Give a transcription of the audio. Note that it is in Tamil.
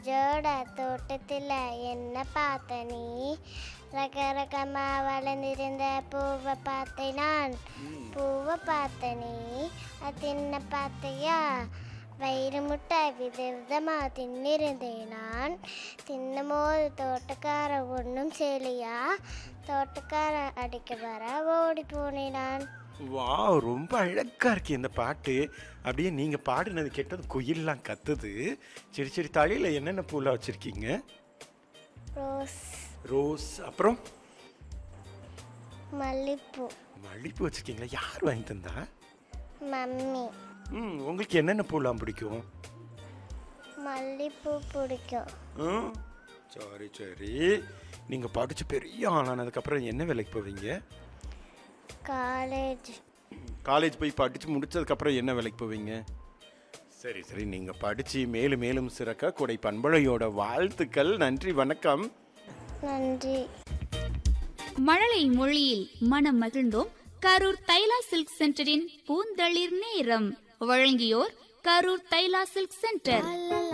ராஜோட தோட்டத்தில் என்ன பார்த்த நீ ரகரகமா வளர்ந்திருந்த பூவை பார்த்தேன் நான் பூவை பார்த்த நீ அது என்ன பார்த்தையா வயிறு முட்டை விதவிதமாக தின்னிருந்தேன் நான் தின்னும்போது தோட்டக்கார ஒன்றும் செய்யலையா தோட்டக்கார அடிக்க வர ஓடி போனேன் நான் வா ரொம்ப அழகா இருக்கு இந்த பாட்டு அப்படியே நீங்க பாடினது கேட்டது குயில்லாம் கத்துது சரி சரி தலையில என்னென்ன பூலாம் வச்சிருக்கீங்க ரோஸ் ரோஸ் அப்புறம் மல்லிப்பூ மல்லிப்பூ வச்சிருக்கீங்களா யார் வாங்கி தந்தா மம்மி ம் உங்களுக்கு என்னென்ன பூலாம் பிடிக்கும் மல்லிப்பூ பிடிக்கும் ம் சரி சரி நீங்க படிச்சு பெரிய ஆளானதுக்கப்புறம் என்ன வேலைக்கு போவீங்க காலேஜ் காலேஜ் போய் படிச்சு முடிச்சதுக்கப்புறம் என்ன வேலைக்கு போவீங்க சரி சரி நீங்க படிச்சு மேலும் மேலும் சிறக்க கொடை பண்பழையோட வாழ்த்துக்கள் நன்றி வணக்கம் நன்றி மழலை மொழியில் மனம் மகிழ்ந்தோம் கரூர் தைலா சில்க் சென்டரின் பூந்தளிர் நேரம் வழங்கியோர் கரூர் தைலா சில்க் சென்டர்